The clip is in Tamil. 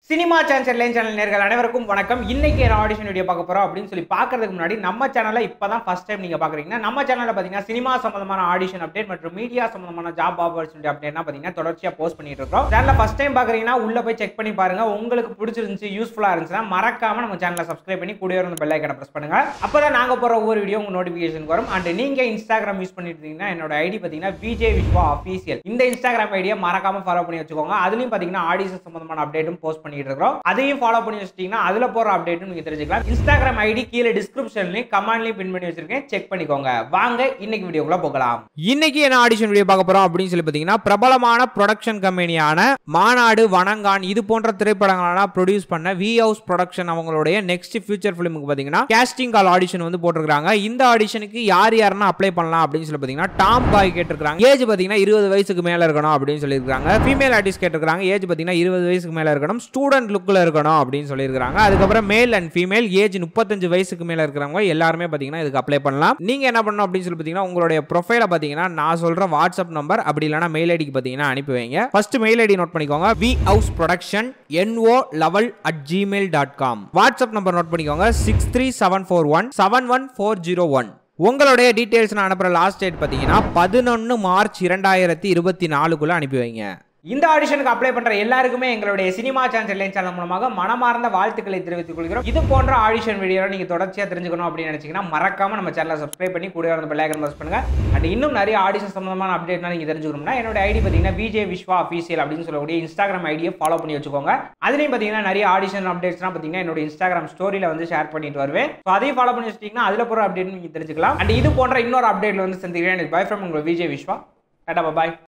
சினிமா சான்சர் லைன் சேனல் நேர்கள் அனைவருக்கும் வணக்கம் இன்னைக்கு என்ன ஆடிஷன் வீடியோ பார்க்க போறோம் அப்படின்னு சொல்லி பார்க்கறதுக்கு முன்னாடி நம்ம சேனலை இப்பதான் ஃபர்ஸ்ட் டைம் நீங்க பாக்குறீங்கன்னா நம்ம சேனல்ல பாத்தீங்கன்னா சினிமா சம்பந்தமான ஆடிஷன் அப்டேட் மற்றும் மீடியா சம்பந்தமான ஜாப் ஆப்பர்ச்சுனிட்டி அப்டேட்னா பாத்தீங்கன்னா தொடர்ச்சியா போஸ்ட் பண்ணிட்டு இருக்கோம் சேனலை ஃபர்ஸ்ட் டைம் பாக்குறீங்கன்னா உள்ள போய் செக் பண்ணி பாருங்க உங்களுக்கு பிடிச்சிருந்துச்சு யூஸ்ஃபுல்லா இருந்துச்சுன்னா மறக்காம நம்ம சேனலை சப்ஸ்கிரைப் பண்ணி கூடிய ஒரு பெல் ஐக்கனை பிரஸ் பண்ணுங்க அப்பதான் நாங்க போற ஒவ்வொரு வீடியோ உங்க நோட்டிபிகேஷன் வரும் அண்ட் நீங்க இன்ஸ்டாகிராம் யூஸ் பண்ணிட்டு இருந்தீங்கன்னா என்னோட ஐடி பாத்தீங்கன்னா விஜய் விஸ்வா அஃபீஷியல் இந்த இன்ஸ்டாகிராம் ஐடியை மறக்காம ஃபாலோ பண்ணி வச்சுக்கோங்க அதுலயும் பாத்தீங்கன்னா ஆடிஷன் சம்பந்தமான அப்டேட்டும் போஸ்ட் பண்ணிட்டு இருக்கோம் அதையும் ஃபாலோ பண்ணி வச்சிட்டீங்கன்னா அதுல போற அப்டேட்டும் நீங்க தெரிஞ்சுக்கலாம் இன்ஸ்டாகிராம் ஐடி கீழே டிஸ்கிரிப்ஷன்லயும் கமெண்ட்லயும் பின் பண்ணி வச்சிருக்கேன் செக் பண்ணிக்கோங்க வாங்க இன்னைக்கு வீடியோக்குள்ள போகலாம் இன்னைக்கு என்ன ஆடிஷன் வீடியோ பார்க்க போறோம் அப்படின்னு சொல்லி பார்த்தீங்கன்னா பிரபலமான ப்ரொடக்ஷன் கம்பெனியான மாநாடு வனங்கான் இது போன்ற திரைப்படங்களெல்லாம் ப்ரொடியூஸ் பண்ண வி ஹவுஸ் ப்ரொடக்ஷன் அவங்களுடைய நெக்ஸ்ட் ஃபியூச்சர் ஃபிலிமுக்கு பார்த்தீங்கன்னா கேஸ்டிங் கால் ஆடிஷன் வந்து போட்டிருக்காங்க இந்த ஆடிஷனுக்கு யார் யாருன்னா அப்ளை பண்ணலாம் அப்படின்னு சொல்லி பார்த்தீங்கன்னா டாம் பாய் கேட்டிருக்காங்க ஏஜ் பார்த்தீங்கன்னா இருபது வயசுக்கு மேல இருக்கணும் அப்படின்னு சொல்லியிருக்காங்க ஃபீமேல் ஆர்டிஸ்ட் கேட்டிருக்காங்க ஏஜ் பார்த்தீங்கன்னா இருபது வயசுக்கு மேல இருக்கணும் ஸ்டூடெண்ட் லுக்கில் இருக்கணும் அப்படின்னு சொல்லியிருக்காங்க அதுக்கப்புறம் மேல் அண்ட் ஃபீமேல் ஏஜ் முப்பத்தஞ்சு வயசுக்கு மேல இருக்கிறவங்க எல்லாருமே பார்த்தீங்கன்னா இதுக்கு அப்ளை பண்ணலாம் நீங்க என்ன பண்ணணும் அப்படின்னு சொல்லி பார்த்தீங்கன்னா உங்களுடைய ப்ரொஃபைலை பார்த்தீங்கன்னா நான் சொல்ற வாட்ஸ்அப் நம்பர் அப்படி இல்லைனா மெயில் ஐடிக்கு பார்த்தீங்கன்னா அனுப்பி வைங்க ஃபர்ஸ்ட் மெயில் ஐடி நோட் பண்ணிக்கோங்க V house production N O level at Gmail dot com WhatsApp number note பண்ணிக்கோங்க six three seven four one seven one four zero one உங்களுடைய டீட்டெயில்ஸ் நான் அனுப்புற லாஸ்ட் டேட் பார்த்தீங்கன்னா பதினொன்று மார்ச் இரண்டாயிரத்தி இருபத்தி நாலுக்குள்ள அனுப்பி வைங்க இந்த ஆடிஷனுக்கு அப்ளை பண்ற எல்லாருக்குமே எங்களுடைய சினிமா சான்ஸ் லைன் சேனல் மூலமாக மனமார்ந்த வாழ்த்துக்களை தெரிவித்துக் கொள்கிறோம் இது போன்ற ஆடிஷன் வீடியோ நீங்க தொடர்ச்சியா தெரிஞ்சுக்கணும் அப்படின்னு நினைச்சீங்கன்னா மறக்காம நம்ம சேனலை சப்ஸ்கிரைப் பண்ணி கூட இருந்த பெல் ஐக்கன் பிரஸ் பண்ணுங்க அண்ட் இன்னும் நிறைய ஆடிஷன் சம்பந்தமான அப்டேட்னா நீங்க தெரிஞ்சுக்கணும்னா என்னோட ஐடி பார்த்தீங்கன்னா விஜய் விஸ்வா அஃபீஷியல் அப்படின்னு சொல்லக்கூடிய இன்ஸ்டாகிராம் ஐடியை ஃபாலோ பண்ணி வச்சுக்கோங்க அதுலயும் பார்த்தீங்கன்னா நிறைய ஆடிஷன் அப்டேட்ஸ்லாம் பார்த்தீங்கன்னா என்னோட இன்ஸ்டாகிராம் ஸ்டோரியில வந்து ஷேர் பண்ணிட்டு வருவேன் ஸோ அதையும் ஃபாலோ பண்ணி வச்சிட்டீங்கன்னா அதுல போற அப்டேட் நீங்க தெரிஞ்சுக்கலாம் அண்ட் இது போன்ற இன்னொரு அப்டேட்ல வந்து சந்திக்கிறேன் பை ஃப்ரம் உங்கள் விஜய் விஸ்வா டாடா பாய்